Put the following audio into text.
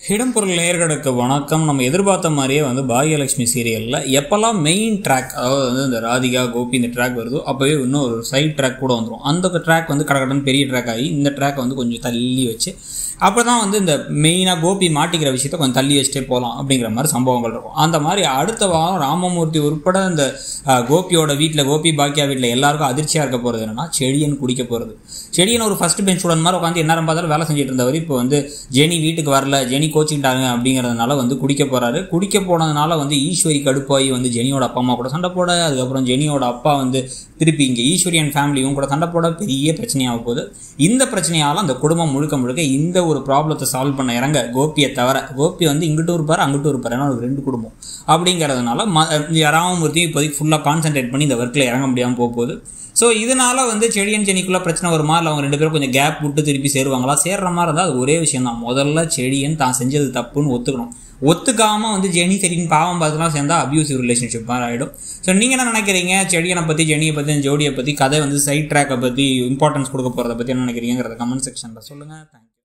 இடம்பொருள் நேயர்களுக்கு வணக்கம் நம்ம எதிர்பார்த்த மாதிரியே வந்து பாகியலட்சுமி சீரியலில் எப்போல்லாம் மெயின் ட்ராக் அதாவது வந்து இந்த ராதிகா கோபி இந்த ட்ராக் வருதோ அப்போவே இன்னும் ஒரு சைட் ட்ராக் கூட வந்துடும் அந்த ட்ராக் வந்து கடகடன் பெரிய ட்ராக் ஆகி இந்த ட்ராக் வந்து கொஞ்சம் தள்ளி வச்சு அப்போ தான் வந்து இந்த மெயினாக கோபி மாட்டிக்கிற விஷயத்த கொஞ்சம் தள்ளி வச்சுட்டே போகலாம் அப்படிங்கிற மாதிரி சம்பவங்கள் இருக்கும் அந்த மாதிரி அடுத்த வாரம் ராமமூர்த்தி உட்பட இந்த அஹ், கோபியோட வீட்டில் கோபி பாக்கியா வீட்டில் எல்லாருக்கும் அதிர்ச்சியாக இருக்க போகிறது என்னன்னா செடியன் குடிக்க போகிறது செடியன் ஒரு ஃபர்ஸ்ட் பெஞ்ச் ஸ்டூடெண்ட் மாதிரி உட்காந்து என்ன பார்த்தாலும் வேலை செஞ்சுட்டு இருந்தவர் இப்போ வந்து ஜெனி வீட்டுக்கு வரல ஜெனி கோச்சிக்கிட்டாங்க அப்படிங்கிறதுனால வந்து குடிக்க போகிறாரு குடிக்க போனதுனால வந்து ஈஸ்வரி கடுப்பாகி வந்து ஜெனியோட அப்பா அம்மா கூட சண்டை போட அதுக்கப்புறம் ஜெனியோட அப்பா வந்து திருப்பி இங்கே ஈஸ்வரி அண்ட் ஃபேமிலியும் கூட சண்டை போட பெரிய பிரச்சனையாக போகுது இந்த பிரச்சனையால் அந்த குடும்பம் முழுக்க முழுக்க இந்த ஒரு ப்ராப்ளத்தை சால்வ் பண்ண இறங்க கோபியை தவிர கோபி வந்து இங்கிட்டும் இருப்பார் அங்கிட்டும் இருப்பார் ஏன்னா ஒரு ரெண்டு குடும்பம் அப்படிங்கிறதுனால ம ராமமூர்த்தியும் இப்போதைக்கு ஃபுல்லாக கான்சென்ட்ரேட் பண்ணி இந்த ஒர்க்கில் இறங்க முடியாமல் போக போகுது ஸோ இதனால வந்து செடியன் செடிக்குள்ள பிரச்சனை வருமா இல்லை அவங்க ரெண்டு பேரும் கொஞ்சம் கேப் விட்டு திருப்பி சேருவாங்களா சேர்ற மாதிரி இருந்தால் அது ஒரே விஷயம் தான் முதல்ல செடியன் தான் செஞ்சது தப்புன்னு ஒத்துக்கணும் ஒத்துக்காம வந்து ஜெனி செடின்னு பாவம் பார்த்துலாம் சேர்ந்தா அபியூசிவ் ரிலேஷன்ஷிப் மாதிரி ஆகிடும் ஸோ நீங்கள் என்ன நினைக்கிறீங்க செடியனை பற்றி ஜெனியை பற்றி ஜோடியை பற்றி கதை வந்து சைட் ட்ராக்கை பற்றி இம்பார்ட்டன்ஸ் கொடுக்க போகிறத பற்றி என்ன நினைக்கிறீங்கிறத கமெண்ட் செக்ஷனில் சொல்லுங்கள் தேங்க்யூ